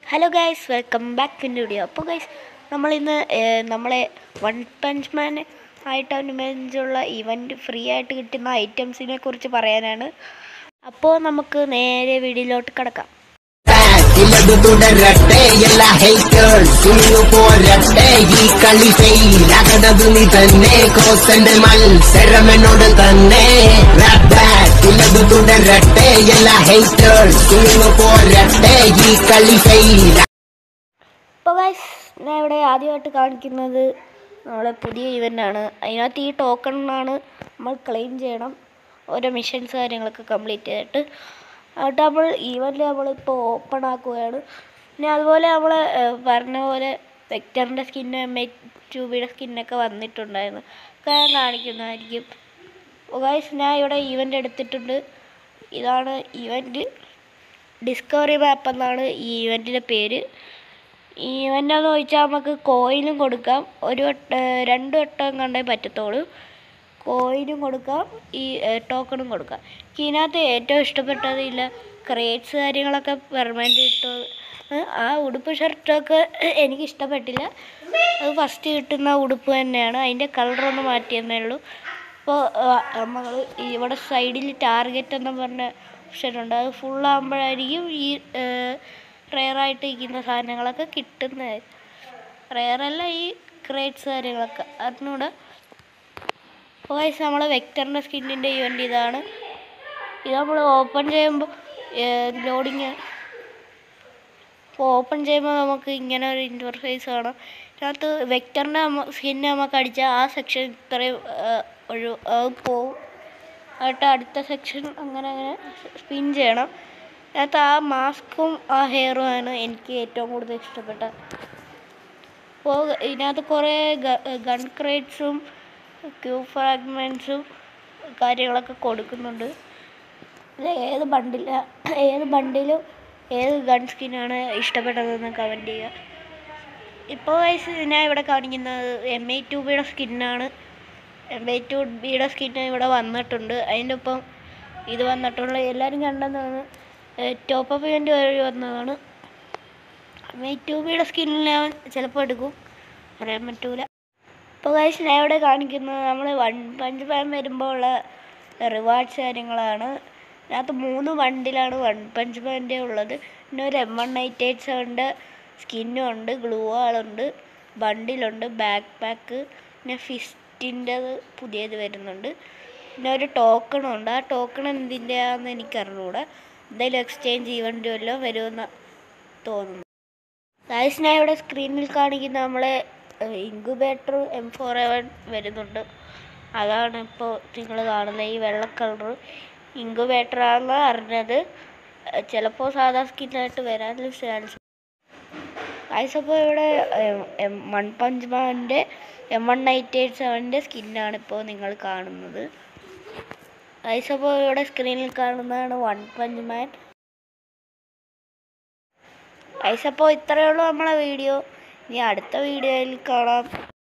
Hello guys welcome back to video അപ്പോൾ guys നമ്മളിന്ന് ഏഹ്, നമ്മളെ വൺ പഞ്ച് മാൻ ആയിട്ട് അനുബന്ധിച്ചുള്ള ഇവൻറ്റ് ഫ്രീ ആയിട്ട് കിട്ടുന്ന ഐറ്റംസിനെ കുറിച്ച് പറയാനാണ് അപ്പോൾ നമുക്ക് നേരെ വീഡിയോയിലോട്ട് കിടക്കാം ഇല്ലത് തുടരട്ടെ എല്ലാ ഹേറ്റേഴ്സ് ഇന്നു പോരട്ടെ ഈ കളി ഫെയിലാകണത് നീ തന്നെ കോസന്റെ മത്സരം എന്നോട് തന്നെ Rap back. ഇല്ലത് തുടരട്ടെ എല്ലാ ഹേറ്റേഴ്സ് ഇന്നു പോരട്ടെ ഈ കളി ഫെയില അപ്പോൾ ഗൈസ് ഞാൻ ഇവിടെ ആദ്യമായിട്ട് കാണിക്കുന്നത് നമ്മളെ പുതിയ ഇവൻ്റാണ് അതിനകത്ത് ഈ ടോക്കണാണ് നമ്മൾ ക്ലെയിം ചെയ്യണം ഓരോ മിഷൻസ് കാര്യങ്ങളൊക്കെ കംപ്ലീറ്റ് ചെയ്തിട്ട് എന്നിട്ട് നമ്മൾ ഈവൻ്റ് നമ്മളിപ്പോൾ ഓപ്പൺ ആക്കുകയാണ് പിന്നെ അതുപോലെ നമ്മൾ പറഞ്ഞ പോലെ വെക്ടറിൻ്റെ സ്കിന്ന് എം എ ട്യൂബിയുടെ സ്കിന്നൊക്കെ വന്നിട്ടുണ്ടായിരുന്നു ഒക്കെ ഞാൻ കാണിക്കുന്നതായിരിക്കും ഗൈസ് ഞാൻ ഇവിടെ ഈവൻ്റ് എടുത്തിട്ടുണ്ട് ഇതാണ് ഈവൻ്റ് ഡിസ്കവറി മാപ്പ് എന്നാണ് ഈ ഈവൻറ്റിൻ്റെ പേര് ഈ ഇവൻ്റ് എന്ന് ചോദിച്ചാൽ നമുക്ക് കോയിനും കൊടുക്കാം ഒരു വട്ട രണ്ട് വട്ടം കണ്ടേ പറ്റത്തുള്ളൂ കോയിനും കൊടുക്കാം ഈ ടോക്കണും കൊടുക്കാം എനിക്ക് ഇതിനകത്ത് ഏറ്റവും ഇഷ്ടപ്പെട്ടത് ഇല്ല ക്രേറ്റ്സ് കാര്യങ്ങളൊക്കെ പെർമനൻ്റ് കിട്ടും ആ ഉടുപ്പ് ഷർട്ടൊക്കെ എനിക്ക് ഇഷ്ടപ്പെട്ടില്ല അത് ഫസ്റ്റ് കിട്ടുന്ന ഉടുപ്പ് തന്നെയാണ് അതിൻ്റെ കളറൊന്ന് മാറ്റിയെന്നേ ഉള്ളൂ അപ്പോൾ നമ്മൾ ഇവിടെ സൈഡിൽ ടാർഗറ്റ് എന്ന് പറഞ്ഞ ഓപ്ഷൻ ഉണ്ട് അത് ഫുള്ളാകുമ്പോഴായിരിക്കും ഈ റെയറായിട്ട് ഇരിക്കുന്ന സാധനങ്ങളൊക്കെ കിട്ടുന്നത് റെയറല്ല ഈ ക്രേറ്റ്സ് കാര്യങ്ങളൊക്കെ അതിനൂടെ വോയിസ് നമ്മൾ വെക്ടറിൻ്റെ സ്കിന്നിൻ്റെ ഇവൻ്റ് ഇതാണ് ഇത് നമ്മൾ ഓപ്പൺ ചെയ്യുമ്പോൾ ലോഡിങ് അപ്പോൾ ഓപ്പൺ ചെയ്യുമ്പോൾ നമുക്ക് ഇങ്ങനെ ഒരു ഇൻ്റർഫേസ് കാണാം ഇതിനകത്ത് വെക്ടറിൻ്റെ സ്കിന്ന് നമുക്ക് അടിച്ചാൽ ആ സെക്ഷൻ ഇത്രയും ആ, ഒഴു അത് പോവും എന്നിട്ട് അടുത്ത സെക്ഷൻ അങ്ങനെ അങ്ങനെ സ്പിൻ ചെയ്യണം അതിനകത്ത് ആ മാസ്കും ആ ഹെയറും ആണ് എനിക്ക് ഏറ്റവും കൂടുതൽ ഇഷ്ടപ്പെട്ട അപ്പോൾ ഇതിനകത്ത് കുറേ ഗൺ ക്രേറ്റ്സും ക്യൂ ഫ്രാഗ്മെൻസും കാര്യങ്ങളൊക്കെ കൊടുക്കുന്നുണ്ട് ഇത് ഏത് ബണ്ടില ഏത് ബണ്ടിലും ഏത് ഗൺ സ്കിന്നാണ് ഇഷ്ടപ്പെട്ടതെന്ന് കമൻറ്റ് ചെയ്യുക ഇപ്പോൾ വയസ്സ് ഞാൻ ഇവിടെ കാണിക്കുന്നത് എം ഐ ടു ബിയുടെ സ്കിന്നാണ് എം ഐ ടു ബിയുടെ സ്കിന്ന് ഇവിടെ വന്നിട്ടുണ്ട് അതിൻ്റെ ഒപ്പം ഇത് വന്നിട്ടുള്ള എല്ലാവരും കണ്ടെന്നാണ് ടോപ്പ് അപ്പ് ഇവൻ്റ് വഴി വന്നതാണ് എം ഐ ടു ബിയുടെ സ്കിന്നിൽ ഞാൻ ചിലപ്പോൾ എടുക്കും പറയാൻ പറ്റൂല ഇപ്പോൾ കഴിച്ച് ഞാൻ ഇവിടെ കാണിക്കുന്നത് നമ്മൾ വൺ പഞ്ച് പാൻ വരുമ്പോൾ ഉള്ള റിവാർഡ്സ് കാര്യങ്ങളാണ് അതിനകത്ത് മൂന്ന് വണ്ടിലാണ് വൺ പഞ്ച് പാൻ്റെ ഉള്ളത് പിന്നെ ഒരു എം വൺ നൈറ്റ് എയ്റ്റ്സ് ഉണ്ട് സ്കിന്നും ഉണ്ട് ഗ്ലൂ ആളുണ്ട് ബണ്ടിലുണ്ട് ബാക്ക് പാക്ക് പിന്നെ ഫിസ്റ്റിൻ്റെത് പുതിയത് വരുന്നുണ്ട് പിന്നെ ഒരു ടോക്കണും ഉണ്ട് ആ ടോക്കൺ എന്തിൻ്റെയാണെന്ന് എനിക്കറിഞ്ഞൂടാ എന്തായാലും എക്സ്ചേഞ്ച് ഈവൻ്റ് വല്ലതും വരുമെന്ന് തോന്നുന്നു ഗൈസ് ഞാൻ ഇവിടെ സ്ക്രീനിൽ കാണിക്കുന്ന നമ്മളെ ഇൻക്യുബേറ്റർ എം ഫോർ എവൻ വരുന്നുണ്ട് അതാണ് ഇപ്പോൾ നിങ്ങൾ കാണുന്ന ഈ വെള്ള കളർ ഇൻക്യുബേറ്റർ ആണെന്ന് അറിഞ്ഞത് ചിലപ്പോൾ സാധാ സ്കിന്നായിട്ട് വരാനുള്ള ചാൻസ് ഗൈസ് അപ്പോൾ ഇവിടെ വൺ പഞ്ച് മാൻ്റെ എം വൺ നൈറ്റ് എയ്റ്റ് സെവൻ്റെ സ്കിന്നാണ് ഇപ്പോൾ നിങ്ങൾ കാണുന്നത് ഗൈസ് അപ്പോൾ ഇവിടെ സ്ക്രീനിൽ കാണുന്നതാണ് വൺ പഞ്ച് മാൻ ഗൈസ് അപ്പോൾ ഇത്രയേ ഉള്ളൂ നമ്മളെ വീഡിയോ ഇനി അടുത്ത വീഡിയോയിൽ കാണാം